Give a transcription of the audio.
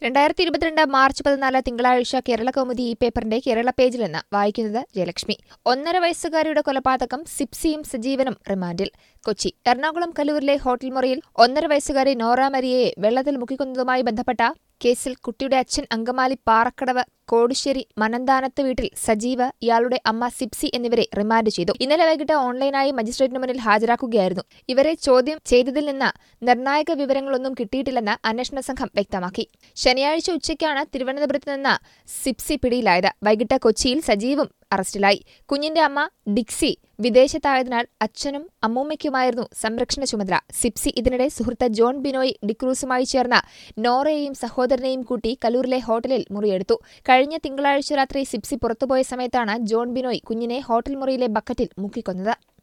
രണ്ടായിരത്തി ഇരുപത്തിരണ്ട് മാർച്ച് പതിനാല് തിങ്കളാഴ്ച കേരള കൗമുദി ഈ പേപ്പറിന്റെ കേരള പേജിൽ നിന്ന് വായിക്കുന്നത് ജയലക്ഷ്മി ഒന്നര വയസ്സുകാരിയുടെ കൊലപാതകം സിപ്സിയും സജീവനും റിമാൻഡിൽ കൊച്ചി എറണാകുളം കലൂരിലെ ഹോട്ടൽ മുറിയിൽ ഒന്നര വയസ്സുകാരി നോറ മരിയയെ വെള്ളത്തിൽ മുക്കിക്കൊന്നതുമായി ബന്ധപ്പെട്ട കേസിൽ കുട്ടിയുടെ അച്ഛൻ അങ്കമാലി പാറക്കടവ് കോടുശ്ശേരി മനന്താനത്ത് വീട്ടിൽ സജീവ് ഇയാളുടെ അമ്മ സിപ്സി എന്നിവരെ റിമാൻഡ് ചെയ്തു ഇന്നലെ വൈകിട്ട് ഓൺലൈനായി മജിസ്ട്രേറ്റിന് മുന്നിൽ ഹാജരാക്കുകയായിരുന്നു ഇവരെ ചോദ്യം ചെയ്തതിൽ നിന്ന് നിർണായക വിവരങ്ങളൊന്നും കിട്ടിയിട്ടില്ലെന്ന് അന്വേഷണ സംഘം വ്യക്തമാക്കി ശനിയാഴ്ച ഉച്ചയ്ക്കാണ് തിരുവനന്തപുരത്ത് നിന്ന് സിപ്സി പിടിയിലായത് വൈകിട്ട് കൊച്ചിയിൽ സജീവും അറസ്റ്റിലായി കുഞ്ഞിന്റെ അമ്മ ഡിക്സി വിദേശത്തായതിനാൽ അച്ഛനും അമ്മൂമ്മയ്ക്കുമായിരുന്നു സംരക്ഷണ ചുമതല സിപ്സി ഇതിനിടെ സുഹൃത്ത് ജോൺ ബിനോയ് ഡിക്രൂസുമായി ചേർന്ന് നോറയെയും സഹോദരനെയും കൂട്ടി കലൂരിലെ ഹോട്ടലിൽ മുറിയെടുത്തു കഴിഞ്ഞ തിങ്കളാഴ്ച രാത്രി സിപ്സി പുറത്തുപോയ സമയത്താണ് ജോൺ ബിനോയ് കുഞ്ഞിനെ ഹോട്ടൽ മുറിയിലെ ബക്കറ്റിൽ മുക്കിക്കൊന്നത്